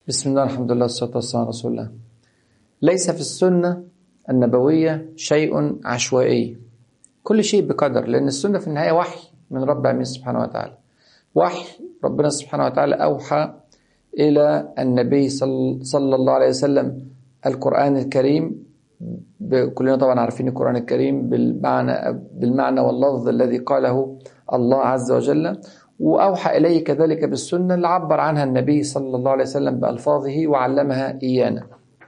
بسم الله الحمد لله والصلاة والسلام على رسول الله ليس في السنة النبوية شيء عشوائي كل شيء بقدر لأن السنة في النهاية وحي من رب العالمين سبحانه وتعالى وحي ربنا سبحانه وتعالى أوحى إلى النبي صلى الله عليه وسلم القرآن الكريم كلنا طبعا عارفين القرآن الكريم بالمعنى بالمعنى واللفظ الذي قاله الله عز وجل وأوحى إليه كذلك بالسنة اللي عبر عنها النبي صلى الله عليه وسلم بألفاظه وعلمها إيانا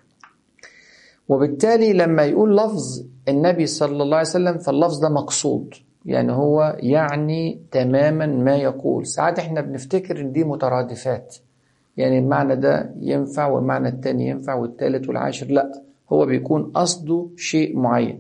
وبالتالي لما يقول لفظ النبي صلى الله عليه وسلم فاللفظ ده مقصود يعني هو يعني تماما ما يقول ساعات احنا بنفتكر ان دي مترادفات يعني المعنى ده ينفع والمعنى التاني ينفع والتالت والعاشر لا هو بيكون قصده شيء معين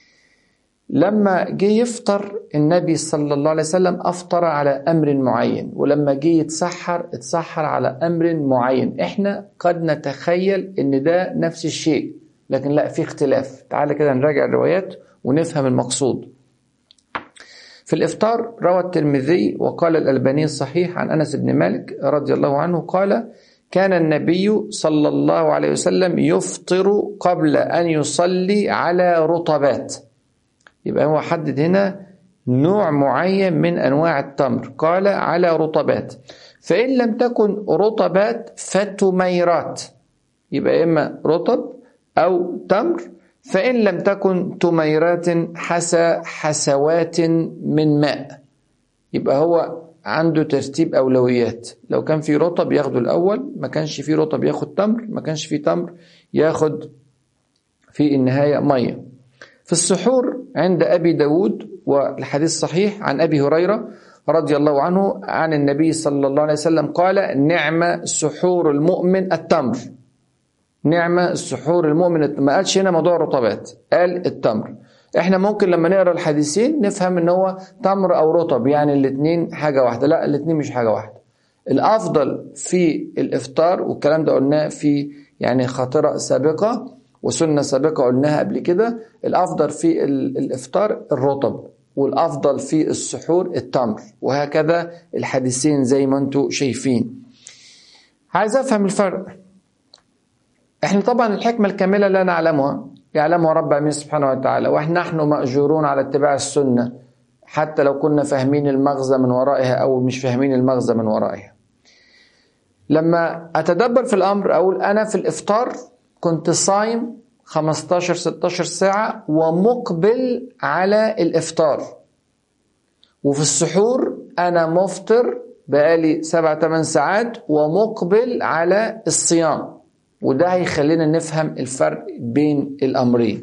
لما جه يفطر النبي صلى الله عليه وسلم افطر على امر معين ولما جه يتسحر اتسحر على امر معين احنا قد نتخيل ان ده نفس الشيء لكن لا في اختلاف تعالى كده نراجع الروايات ونفهم المقصود في الافطار روى الترمذي وقال الالباني الصحيح عن انس بن مالك رضي الله عنه قال كان النبي صلى الله عليه وسلم يفطر قبل ان يصلي على رطبات يبقى هو حدد هنا نوع معين من انواع التمر قال على رطبات فان لم تكن رطبات فتميرات يبقى اما رطب او تمر فان لم تكن تميرات حسى حسوات من ماء يبقى هو عنده ترتيب اولويات لو كان في رطب ياخده الاول ما كانش في رطب ياخد تمر ما كانش في تمر ياخد في النهايه ميه في السحور عند أبي داود والحديث صحيح عن أبي هريرة رضي الله عنه عن النبي صلى الله عليه وسلم قال نعم سحور المؤمن التمر نعم السحور المؤمن ما قالش هنا موضوع رطبات قال التمر احنا ممكن لما نقرا الحديثين نفهم ان هو تمر او رطب يعني الاثنين حاجه واحده لا الاثنين مش حاجه واحده الافضل في الافطار والكلام ده قلناه في يعني خاطره سابقه وسنة سابقة قلناها قبل كده الأفضل في الإفطار الرطب والأفضل في السحور التمر وهكذا الحديثين زي ما انتم شايفين عايز أفهم الفرق احنا طبعا الحكمة الكاملة لا نعلمها يعلمها رب العالمين سبحانه وتعالى واحنا نحن مأجورون على اتباع السنة حتى لو كنا فاهمين المغزى من ورائها أو مش فاهمين المغزى من ورائها لما أتدبر في الأمر أقول أنا في الإفطار كنت صايم 15 16 ساعة ومقبل على الإفطار وفي السحور أنا مفطر بقالي 7 8 ساعات ومقبل على الصيام وده هيخلينا نفهم الفرق بين الأمرين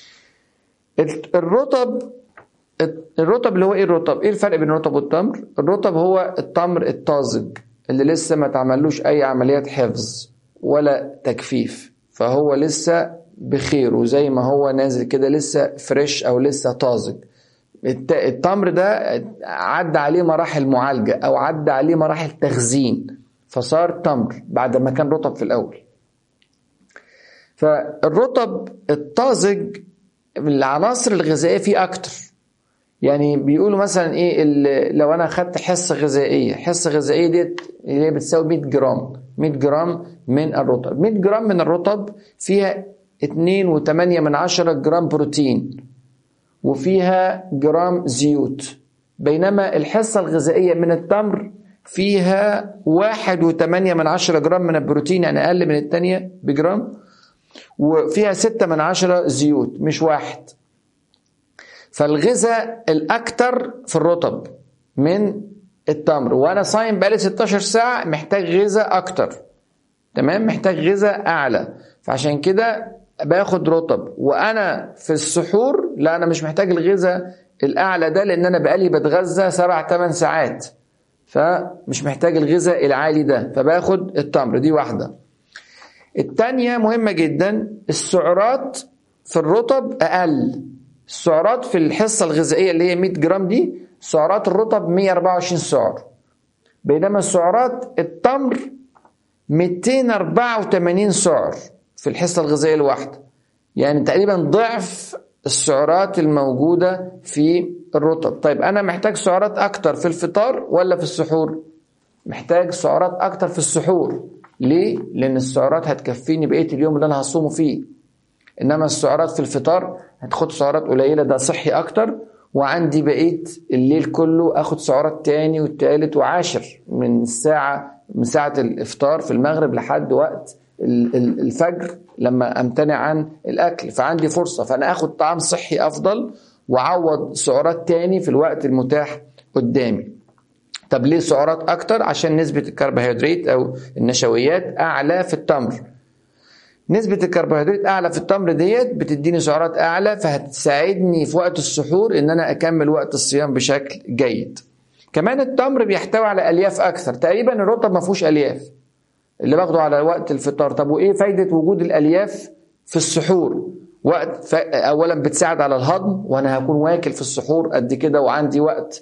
الرطب الرطب اللي هو ايه الرطب؟ ايه الفرق بين الرطب والتمر؟ الرطب هو التمر الطازج اللي لسه ما تعملوش اي عمليات حفظ ولا تجفيف فهو لسه بخير وزي ما هو نازل كده لسه فريش او لسه طازج التمر ده عدى عليه مراحل معالجه او عدى عليه مراحل تخزين فصار تمر بعد ما كان رطب في الاول فالرطب الطازج العناصر الغذائيه فيه اكتر يعني بيقولوا مثلا ايه لو انا خدت حصه غذائيه حصه غذائيه ديت اللي هي بتساوي 100 جرام 100 جرام من الرطب 100 جرام من الرطب فيها 2.8 من عشرة جرام بروتين وفيها جرام زيوت بينما الحصة الغذائية من التمر فيها واحد وثمانية من عشرة جرام من البروتين يعني أقل من الثانية بجرام وفيها ستة من عشرة زيوت مش واحد فالغذاء الأكثر في الرطب من التمر وأنا صايم بقالي 16 ساعة محتاج غذاء أكتر تمام محتاج غذاء أعلى فعشان كده باخد رطب وأنا في السحور لا أنا مش محتاج الغذاء الأعلى ده لأن أنا بقالي بتغذى 7 8 ساعات فمش محتاج الغذاء العالي ده فباخد التمر دي واحدة التانية مهمة جدا السعرات في الرطب أقل السعرات في الحصة الغذائية اللي هي 100 جرام دي سعرات الرطب 124 سعر بينما سعرات التمر 284 سعر في الحصة الغذائية الواحدة يعني تقريبا ضعف السعرات الموجودة في الرطب طيب أنا محتاج سعرات أكتر في الفطار ولا في السحور محتاج سعرات أكتر في السحور ليه؟ لأن السعرات هتكفيني بقية اليوم اللي أنا هصومه فيه إنما السعرات في الفطار هتاخد سعرات قليلة ده صحي أكتر وعندي بقية الليل كله أخد سعرات تاني والتالت وعاشر من الساعة من ساعة الإفطار في المغرب لحد وقت الفجر لما امتنع عن الاكل فعندي فرصه فانا اخد طعام صحي افضل واعوض سعرات تاني في الوقت المتاح قدامي طب ليه سعرات اكتر عشان نسبه الكربوهيدرات او النشويات اعلى في التمر نسبة الكربوهيدرات أعلى في التمر ديت بتديني سعرات أعلى فهتساعدني في وقت السحور إن أنا أكمل وقت الصيام بشكل جيد. كمان التمر بيحتوي على ألياف أكثر، تقريبا الرطب ما فيهوش ألياف. اللي باخده على وقت الفطار طب وايه فايده وجود الالياف في السحور وقت ف... اولا بتساعد على الهضم وانا هكون واكل في السحور قد كده وعندي وقت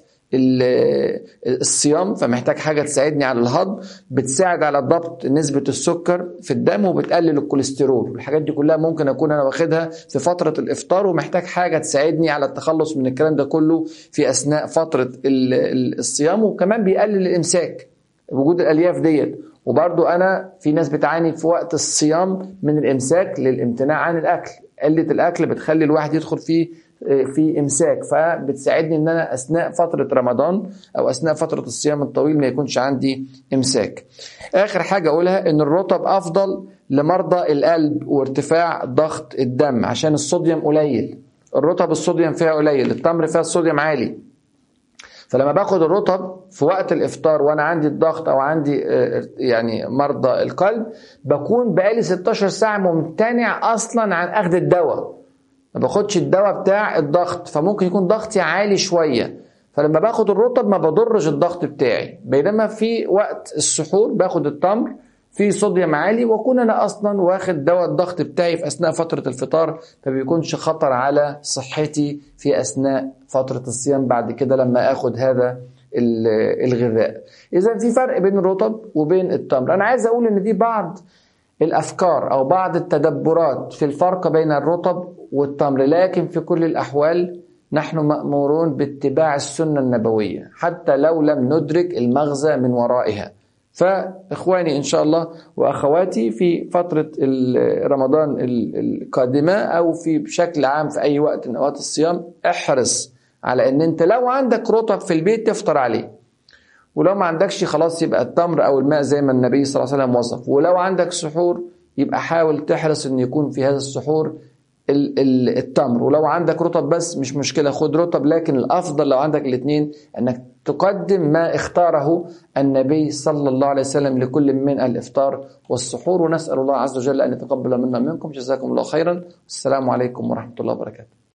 الصيام فمحتاج حاجه تساعدني على الهضم بتساعد على ضبط نسبه السكر في الدم وبتقلل الكوليسترول الحاجات دي كلها ممكن اكون انا واخدها في فتره الافطار ومحتاج حاجه تساعدني على التخلص من الكلام ده كله في اثناء فتره الصيام وكمان بيقلل الامساك وجود الالياف ديت وبرضو أنا في ناس بتعاني في وقت الصيام من الإمساك للامتناع عن الأكل قلة الأكل بتخلي الواحد يدخل في في امساك فبتساعدني ان انا اثناء فتره رمضان او اثناء فتره الصيام الطويل ما يكونش عندي امساك. اخر حاجه اقولها ان الرطب افضل لمرضى القلب وارتفاع ضغط الدم عشان الصوديوم قليل. الرطب الصوديوم فيها قليل، التمر فيها الصوديوم عالي. فلما باخد الرطب في وقت الافطار وانا عندي الضغط او عندي يعني مرضى القلب بكون بقالي 16 ساعه ممتنع اصلا عن اخذ الدواء ما باخدش الدواء بتاع الضغط فممكن يكون ضغطي عالي شويه فلما باخد الرطب ما بضرش الضغط بتاعي بينما في وقت السحور باخد التمر في صوديوم عالي واكون انا اصلا واخد دواء الضغط بتاعي في اثناء فتره الفطار فبيكونش خطر على صحتي في اثناء فتره الصيام بعد كده لما اخد هذا الغذاء اذا في فرق بين الرطب وبين التمر انا عايز اقول ان دي بعض الافكار او بعض التدبرات في الفرق بين الرطب والتمر لكن في كل الاحوال نحن مامورون باتباع السنه النبويه حتى لو لم ندرك المغزى من ورائها فإخواني إن شاء الله وأخواتي في فترة رمضان القادمة أو في بشكل عام في أي وقت من أوقات الصيام احرص على أن أنت لو عندك رطب في البيت تفطر عليه ولو ما عندكش خلاص يبقى التمر أو الماء زي ما النبي صلى الله عليه وسلم وصف ولو عندك سحور يبقى حاول تحرص أن يكون في هذا السحور التمر ولو عندك رطب بس مش مشكلة خد رطب لكن الأفضل لو عندك الاثنين أنك تقدم ما اختاره النبي صلى الله عليه وسلم لكل من الإفطار والسحور ونسأل الله عز وجل أن يتقبل منا منكم جزاكم الله خيرا والسلام عليكم ورحمة الله وبركاته